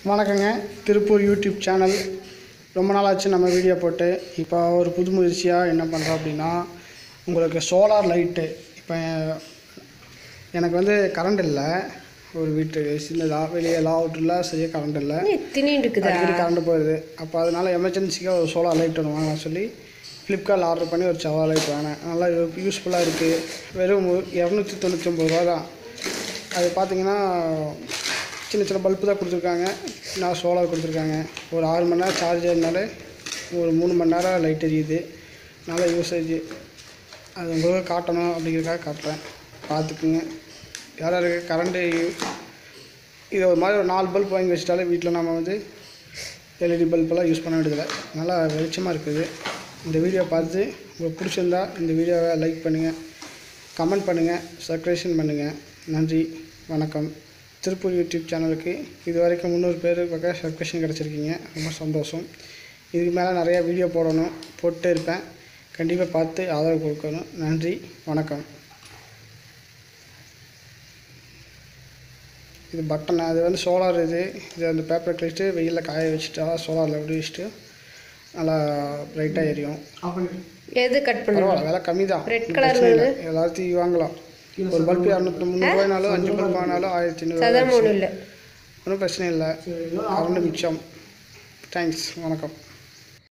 வணக்கங்க Tiruppur YouTube channel ரொம்ப நாளாச்சு நம்ம வீடியோ போட்டு இப்போ ஒரு புது முயற்சியாக என்ன பண்ணுறோம் அப்படின்னா உங்களுக்கு சோலார் லைட்டு இப்போ எனக்கு வந்து கரண்ட் இல்லை ஒரு வீட்டுக்கு சின்னதாக வெளியே எல்லா அவுட்டரில் சரியாக கரண்ட் இல்லை இத்தினின்னு இருக்குதா அடிக்கடி கரண்ட் போயிடுது அப்போ அதனால் எமர்ஜென்சிக்காக ஒரு சோலார் லைட் ஒன்று வாங்கலாம் சொல்லி ஃப்ளிப்கார்ட்டில் ஆர்டர் பண்ணி ஒரு சோலார் லைட் வாங்கினேன் நல்லா யூஸ்ஃபுல்லாக இருக்குது வெறும் இரநூத்தி தொண்ணூற்றி ஒம்பது ரூபா தான் அது பார்த்தீங்கன்னா சின்ன சின்ன பல்பு தான் கொடுத்துருக்காங்க நான் சோலார் கொடுத்துருக்காங்க ஒரு ஆறு மணி நேரம் சார்ஜ் இருந்தாலே ஒரு மூணு மணி நேரம் லைட் எரியுது நல்ல யூசேஜ் அது உங்களுக்கு காட்டணும் அப்படிங்கிறதுக்காக காட்டுறேன் பார்த்துக்குங்க யார் யாருக்கு கரண்ட்டு இது ஒரு மாதிரி ஒரு நாலு பல்ப் வாங்கி வச்சிட்டாலே வீட்டில் நம்ம வந்து எல்இடி பல்பெல்லாம் யூஸ் பண்ண வேண்டியதில்லை நல்லா வெளிச்சமாக இருக்குது இந்த வீடியோ பார்த்து உங்களுக்கு பிடிச்சிருந்தா இந்த வீடியோவை லைக் பண்ணுங்கள் கமெண்ட் பண்ணுங்கள் சப்ஸ்கிரிப்ஷன் பண்ணுங்கள் நன்றி வணக்கம் திருப்பூர் யூடியூப் சேனலுக்கு இது வரைக்கும் முந்நூறு பேர் பக்கம் சப்ஸ்கிரிப்ஷன் கிடச்சிருக்கீங்க ரொம்ப சந்தோஷம் இதுக்கு மேலே நிறையா வீடியோ போடணும் போட்டே இருப்பேன் கண்டிப்பாக பார்த்து ஆதரவு கொடுக்கணும் நன்றி வணக்கம் இது பட்டன் அது வந்து சோலார் இது இது அந்த பேப்பர் கழிச்சிட்டு வெயிலில் காய வச்சுட்டா சோலாரில் அப்படி வச்சுட்டு நல்லா ப்ரைட்டாக எரியும் எது கட் பண்ணுவோம் பரவாயில்ல விலை கம்மி தான் Red colour வருது. எல்லாத்தையும் வாங்கலாம் ஒரு பல்பு இரநூத்தி முந்நூறுவாய்னாலும் அஞ்சு பல்ப் வாங்கினாலும் ஆயிரத்தி சாதாரண ஐநூறு ஒன்றும் இல்லை ஒன்றும் பிரச்சனை இல்லை கரண்ட் மிச்சம் தேங்க்ஸ் வணக்கம்